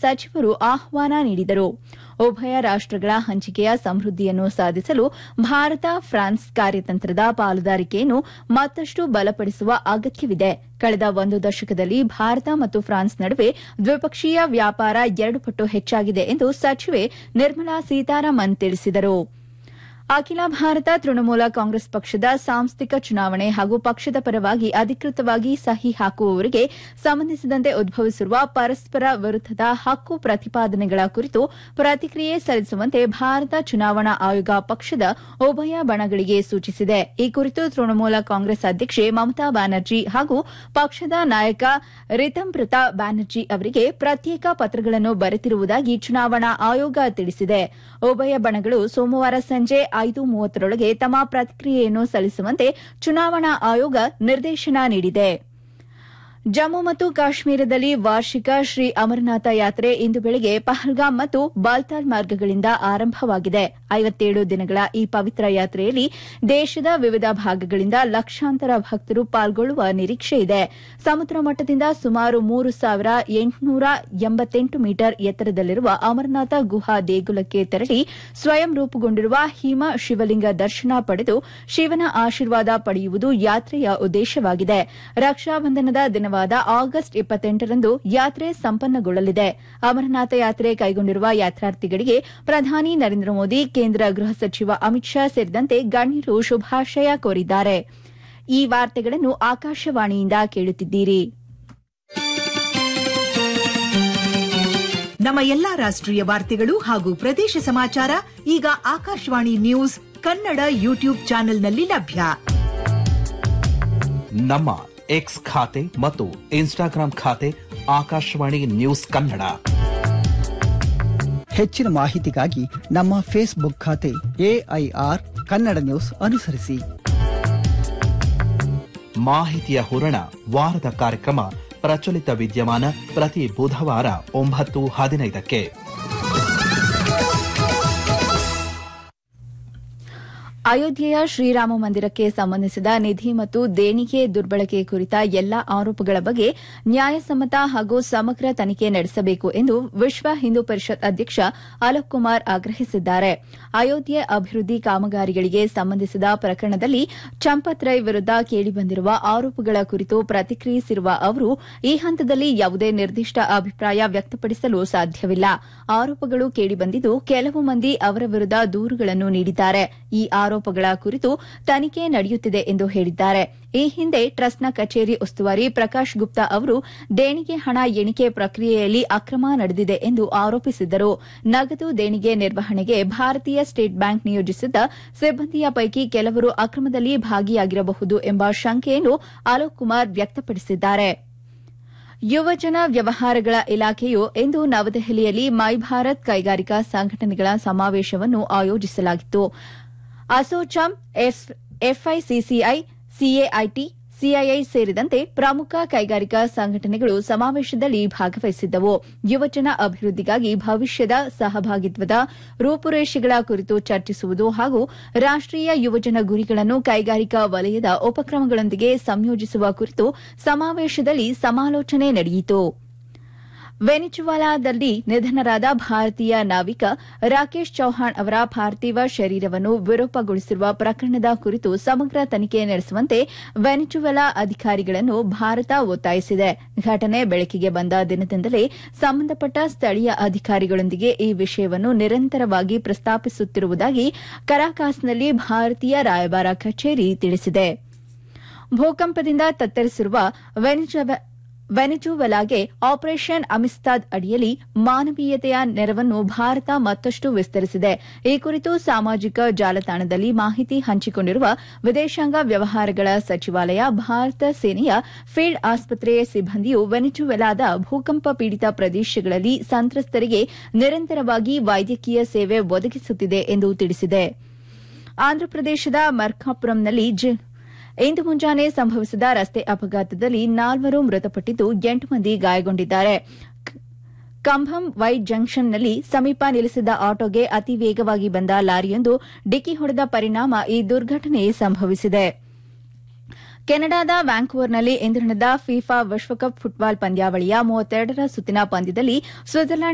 ಸಚಿವರು ಆಹ್ವಾನ ನೀಡಿದರು ಉಭಯ ರಾಷ್ಟಗಳ ಹಂಚಿಕೆಯ ಸಮೃದ್ಧಿಯನ್ನು ಸಾಧಿಸಲು ಭಾರತ ಫ್ರಾನ್ಸ್ ಕಾರ್ಯತಂತ್ರದ ಪಾಲುದಾರಿಕೆಯನ್ನು ಮತ್ತಷ್ಟು ಬಲಪಡಿಸುವ ಅಗತ್ಯವಿದೆ ಕಳೆದ ಒಂದು ದಶಕದಲ್ಲಿ ಭಾರತ ಮತ್ತು ಫ್ರಾನ್ಸ್ ನಡುವೆ ದ್ವಿಪಕ್ಷೀಯ ವ್ಯಾಪಾರ ಎರಡು ಪಟ್ಟು ಹೆಚ್ಚಾಗಿದೆ ಎಂದು ಸಚಿವೆ ನಿರ್ಮಲಾ ಸೀತಾರಾಮನ್ ತಿಳಿಸಿದರು ಅಖಿಲ ಭಾರತ ತೃಣಮೂಲ ಕಾಂಗ್ರೆಸ್ ಪಕ್ಷದ ಸಾಂಸ್ಥಿಕ ಚುನಾವಣೆ ಹಾಗೂ ಪಕ್ಷದ ಪರವಾಗಿ ಅಧಿಕೃತವಾಗಿ ಸಹಿ ಹಾಕುವವರಿಗೆ ಸಂಬಂಧಿಸಿದಂತೆ ಉದ್ಭವಿಸಿರುವ ಪರಸ್ಪರ ವಿರುದ್ದದ ಹಕ್ಕು ಪ್ರತಿಪಾದನೆಗಳ ಕುರಿತು ಪ್ರತಿಕ್ರಿಯೆ ಸಲ್ಲಿಸುವಂತೆ ಭಾರತ ಚುನಾವಣಾ ಆಯೋಗ ಪಕ್ಷದ ಉಭಯ ಬಣಗಳಿಗೆ ಸೂಚಿಸಿದೆ ಈ ಕುರಿತು ತೃಣಮೂಲ ಕಾಂಗ್ರೆಸ್ ಅಧ್ಯಕ್ಷೆ ಮಮತಾ ಬ್ಯಾನರ್ಜಿ ಹಾಗೂ ಪಕ್ಷದ ನಾಯಕ ರಿತಂಪ್ರತಾ ಬ್ಯಾನರ್ಜಿ ಅವರಿಗೆ ಪ್ರತ್ಯೇಕ ಪತ್ರಗಳನ್ನು ಬರೆತಿರುವುದಾಗಿ ಚುನಾವಣಾ ಆಯೋಗ ತಿಳಿಸಿದೆ ಉಭಯ ಬಣಗಳು ಸೋಮವಾರ ಸಂಜೆ ಐದು ಮೂವತ್ತರೊಳಗೆ ತಮ್ಮ ಪ್ರತಿಕ್ರಿಯೆಯನ್ನು ಸಲ್ಲಿಸುವಂತೆ ಚುನಾವಣಾ ಆಯೋಗ ನಿರ್ದೇಶನ ನೀಡಿದೆ ಜಮ್ಮು ಮತ್ತು ಕಾಶ್ಮೀರದಲ್ಲಿ ವಾರ್ಷಿಕ ಶ್ರೀ ಅಮರನಾಥ ಯಾತ್ರೆ ಇಂದು ಬೆಳಗ್ಗೆ ಪಹಲ್ಗಾಮ್ ಮತ್ತು ಬಾಲ್ತಾಲ್ ಮಾರ್ಗಗಳಿಂದ ಆರಂಭವಾಗಿದೆ ಐವತ್ತೇಳು ದಿನಗಳ ಈ ಪವಿತ್ರ ಯಾತ್ರೆಯಲ್ಲಿ ದೇಶದ ವಿವಿಧ ಭಾಗಗಳಿಂದ ಲಕ್ಷಾಂತರ ಭಕ್ತರು ಪಾಲ್ಗೊಳ್ಳುವ ನಿರೀಕ್ಷೆ ಇದೆ ಸಮುದ್ರ ಮಟ್ಟದಿಂದ ಸುಮಾರು ಮೂರು ಸಾವಿರ ಎಂಟುನೂರ ಎಂಬತ್ತೆಂಟು ಮೀಟರ್ ಎತ್ತರದಲ್ಲಿರುವ ಅಮರನಾಥ ಗುಹಾ ದೇಗುಲಕ್ಕೆ ತೆರಳಿ ಸ್ವಯಂ ರೂಪುಗೊಂಡಿರುವ ಹಿಮ ಶಿವಲಿಂಗ ದರ್ಶನ ಪಡೆದು ಶಿವನ ಆಶೀರ್ವಾದ ಪಡೆಯುವುದು ಯಾತ್ರೆಯ ಉದ್ದೇಶವಾಗಿದೆ ರಕ್ಷಾಬಂಧನದ ದಿನವಾದ ಆಗಸ್ಟ್ ಇಪ್ಪತ್ತೆಂಟರಂದು ಯಾತ್ರೆ ಸಂಪನ್ನಗೊಳ್ಳಲಿದೆ ಅಮರನಾಥ ಯಾತ್ರೆ ಕೈಗೊಂಡಿರುವ ಯಾತ್ರಾರ್ಥಿಗಳಿಗೆ ಪ್ರಧಾನಿ ನರೇಂದ್ರ ಮೋದಿ ಕೇಂದ್ರ ಗೃಹ ಸಚಿವ ಅಮಿತ್ ಶಾ ಸೇರಿದಂತೆ ಗಣ್ಯರು ಶುಭಾಶಯ ಕೋರಿದ್ದಾರೆ ಈ ವಾರ್ತೆಗಳನ್ನು ಆಕಾಶವಾಣಿಯಿಂದ ಕೇಳುತ್ತಿದ್ದೀರಿ ನಮ್ಮ ಎಲ್ಲಾ ರಾಷ್ಟ್ರೀಯ ವಾರ್ತೆಗಳು ಹಾಗೂ ಪ್ರದೇಶ ಸಮಾಚಾರ ಈಗ ಆಕಾಶವಾಣಿ ನ್ಯೂಸ್ ಕನ್ನಡ ಯೂಟ್ಯೂಬ್ ಚಾನೆಲ್ನಲ್ಲಿ ಲಭ್ಯ ನಮ್ಮ ಎಕ್ಸ್ ಖಾತೆ ಮತ್ತು ಇನ್ಸ್ಟಾಗ್ರಾಂ ಖಾತೆ ಆಕಾಶವಾಣಿ ನ್ಯೂಸ್ ಕನ್ನಡ ಹೆಚ್ಚಿನ ಮಾಹಿತಿಗಾಗಿ ನಮ್ಮ ಫೇಸ್ಬುಕ್ ಖಾತೆ ಎಐಆರ್ ಕನ್ನಡ ನ್ಯೂಸ್ ಅನುಸರಿಸಿ ಮಾಹಿತಿಯ ಹೂರಣ ವಾರದ ಕಾರ್ಯಕ್ರಮ ಪ್ರಚಲಿತ ವಿದ್ಯಮಾನ ಪ್ರತಿ ಬುಧವಾರ ಒಂಬತ್ತು ಹದಿನೈದಕ್ಕೆ ಅಯೋಧ್ಯೆಯ ಶ್ರೀರಾಮ ಮಂದಿರಕ್ಕೆ ಸಂಬಂಧಿಸಿದ ನಿಧಿ ಮತ್ತು ದೇಣಿಗೆ ದುರ್ಬಳಕೆ ಕುರಿತ ಎಲ್ಲಾ ಆರೋಪಗಳ ಬಗ್ಗೆ ನ್ಯಾಯಸಮ್ಮತ ಹಾಗೂ ಸಮಗ್ರ ತನಿಖೆ ನಡೆಸಬೇಕು ಎಂದು ವಿಶ್ವ ಹಿಂದೂ ಪರಿಷತ್ ಅಧ್ಯಕ್ಷ ಅಲೋಕ್ ಕುಮಾರ್ ಆಗ್ರಹಿಸಿದ್ದಾರೆ ಅಯೋಧ್ಯೆ ಅಭಿವೃದ್ಧಿ ಕಾಮಗಾರಿಗಳಿಗೆ ಸಂಬಂಧಿಸಿದ ಪ್ರಕರಣದಲ್ಲಿ ಚಂಪತ್ ರೈ ವಿರುದ್ದ ಕೇಳಿಬಂದಿರುವ ಆರೋಪಗಳ ಕುರಿತು ಪ್ರತಿಕ್ರಿಯಿಸಿರುವ ಅವರು ಈ ಹಂತದಲ್ಲಿ ಯಾವುದೇ ನಿರ್ದಿಷ್ಟ ಅಭಿಪ್ರಾಯ ವ್ಯಕ್ತಪಡಿಸಲು ಸಾಧ್ಯವಿಲ್ಲ ಆರೋಪಗಳು ಕೇಳಿಬಂದಿದ್ದು ಕೆಲವು ಮಂದಿ ಅವರ ವಿರುದ್ದ ದೂರುಗಳನ್ನು ನೀಡಿದ್ದಾರೆ ಈ ಆರೋಪಗಳ ಕುರಿತು ತನಿಖೆ ನಡೆಯುತ್ತಿದೆ ಎಂದು ಹೇಳಿದ್ದಾರೆ ಈ ಹಿಂದೆ ಟ್ರಸ್ಟ್ನ ಕಚೇರಿ ಉಸ್ತುವಾರಿ ಪ್ರಕಾಶ್ ಗುಪ್ತಾ ಅವರು ದೇಣಿಗೆ ಹಣ ಎಣಿಕೆ ಪ್ರಕ್ರಿಯೆಯಲ್ಲಿ ಅಕ್ರಮ ನಡೆದಿದೆ ಎಂದು ಆರೋಪಿಸಿದ್ದರು ನಗದು ದೇಣಿಗೆ ನಿರ್ವಹಣೆಗೆ ಭಾರತೀಯ ಸ್ಟೇಟ್ ಬ್ಯಾಂಕ್ ನಿಯೋಜಿಸಿದ್ದ ಸಿಬ್ಬಂದಿಯ ಪೈಕಿ ಕೆಲವರು ಅಕ್ರಮದಲ್ಲಿ ಭಾಗಿಯಾಗಿರಬಹುದು ಎಂಬ ಶಂಕೆಯನ್ನು ಅಲೋಕ್ ಕುಮಾರ್ ವ್ಯಕ್ತಪಡಿಸಿದ್ದಾರೆ ಯುವಜನ ವ್ಯವಹಾರಗಳ ಇಲಾಖೆಯು ಇಂದು ನವದೆಹಲಿಯಲ್ಲಿ ಮೈ ಭಾರತ್ ಕೈಗಾರಿಕಾ ಸಂಘಟನೆಗಳ ಸಮಾವೇಶವನ್ನು ಆಯೋಜಿಸಲಾಗಿತ್ತು ಅಸೋಚಾಮ್ ಎಫ್ಐಸಿಸಿಐ ಸಿಎಐಟಿ ಸಿಐಐ ಸೇರಿದಂತೆ ಪ್ರಮುಖ ಕೈಗಾರಿಕಾ ಸಂಘಟನೆಗಳು ಸಮಾವೇಶದಲ್ಲಿ ಭಾಗವಹಿಸಿದ್ದವು ಯುವಜನ ಅಭಿವೃದ್ಧಿಗಾಗಿ ಭವಿಷ್ಯದ ಸಹಭಾಗಿತ್ವದ ರೂಪುರೇಷೆಗಳ ಕುರಿತು ಚರ್ಚಿಸುವುದು ಹಾಗೂ ರಾಷ್ಟೀಯ ಯುವಜನ ಗುರಿಗಳನ್ನು ಕೈಗಾರಿಕಾ ವಲಯದ ಉಪಕ್ರಮಗಳೊಂದಿಗೆ ಸಂಯೋಜಿಸುವ ಕುರಿತು ಸಮಾವೇಶದಲ್ಲಿ ಸಮಾಲೋಚನೆ ನಡೆಯಿತು ವೆನಿಜುವಾಲಾದಲ್ಲಿ ನಿಧನರಾದ ಭಾರತೀಯ ನಾವಿಕ ರಾಕೇಶ್ ಚೌಹಾಣ್ ಅವರ ಪಾರ್ಥಿವ ಶರೀರವನ್ನು ವಿರೂಪಗೊಳಿಸಿರುವ ಪ್ರಕರಣದ ಕುರಿತು ಸಮಗ್ರ ತನಿಖೆ ನಡೆಸುವಂತೆ ವೆನಿಜುವೆಲಾ ಅಧಿಕಾರಿಗಳನ್ನು ಭಾರತ ಒತ್ತಾಯಿಸಿದೆ ಘಟನೆ ಬೆಳಕಿಗೆ ಬಂದ ದಿನದಿಂದಲೇ ಸಂಬಂಧಪಟ್ಟ ಸ್ಥಳೀಯ ಅಧಿಕಾರಿಗಳೊಂದಿಗೆ ಈ ವಿಷಯವನ್ನು ನಿರಂತರವಾಗಿ ಪ್ರಸ್ತಾಪಿಸುತ್ತಿರುವುದಾಗಿ ಕರಾಕಾಸ್ನಲ್ಲಿ ಭಾರತೀಯ ರಾಯಭಾರ ಕಚೇರಿ ತಿಳಿಸಿದೆ ಭೂಕಂಪದಿಂದ ತತ್ತರಿಸಿರುವ ವೆನಿಜುವೆಲಾಗೆ ಆಪರೇಷನ್ ಅಮಿಸ್ತಾದ್ ಅಡಿಯಲ್ಲಿ ಮಾನವೀಯತೆಯ ನೆರವನ್ನು ಭಾರತ ಮತ್ತಷ್ಟು ವಿಸ್ತರಿಸಿದೆ ಈ ಕುರಿತು ಸಾಮಾಜಿಕ ಜಾಲತಾಣದಲ್ಲಿ ಮಾಹಿತಿ ಹಂಚಿಕೊಂಡಿರುವ ವಿದೇಶಾಂಗ ವ್ಯವಹಾರಗಳ ಸಚಿವಾಲಯ ಭಾರತ ಸೇನೆಯ ಫೀಲ್ಡ್ ಆಸ್ಪತ್ರೆಯ ಸಿಬ್ಬಂದಿಯು ವೆನಿಜುವೆಲಾದ ಭೂಕಂಪ ಪೀಡಿತ ಪ್ರದೇಶಗಳಲ್ಲಿ ಸಂತ್ರಸ್ತರಿಗೆ ನಿರಂತರವಾಗಿ ವೈದ್ಯಕೀಯ ಸೇವೆ ಒದಗಿಸುತ್ತಿದೆ ಎಂದು ತಿಳಿಸಿದೆ ಆಂಧ್ರಪ್ರದೇಶದ ಮರ್ಕಾಪುರಂನಲ್ಲಿ ಇಂದು ಮುಂಜಾನೆ ಸಂಭವಿಸಿದ ರಸ್ತೆ ಅಪಘಾತದಲ್ಲಿ ನಾಲ್ವರು ಮೃತಪಟ್ಟಿದ್ದು ಎಂಟು ಮಂದಿ ಗಾಯಗೊಂಡಿದ್ದಾರೆ ಕಂಭಂ ವೈ ಜಂಕ್ಷನ್ನಲ್ಲಿ ಸಮೀಪ ನಿಲ್ಲಿಸಿದ್ದ ಆಟೋಗೆ ಅತಿ ವೇಗವಾಗಿ ಬಂದ ಲಾರಿಯೊಂದು ಡಿಕ್ಕಿ ಹೊಡೆದ ಪರಿಣಾಮ ಈ ದುರ್ಘಟನೆ ಸಂಭವಿಸಿದೆ ಕೆನಡಾದ ವ್ಯಾಂಕೂವರ್ನಲ್ಲಿ ಇಂದು ನಡೆದ ಫಿಫಾ ವಿಶ್ವಕಪ್ ಫುಟ್ಬಾಲ್ ಪಂದ್ಯಾವಳಿಯ ಮೂವತ್ತೆರಡರ ಸುತ್ತಿನ ಪಂದ್ಯದಲ್ಲಿ ಸ್ವಿಟ್ಜರ್ಲೆಂಡ್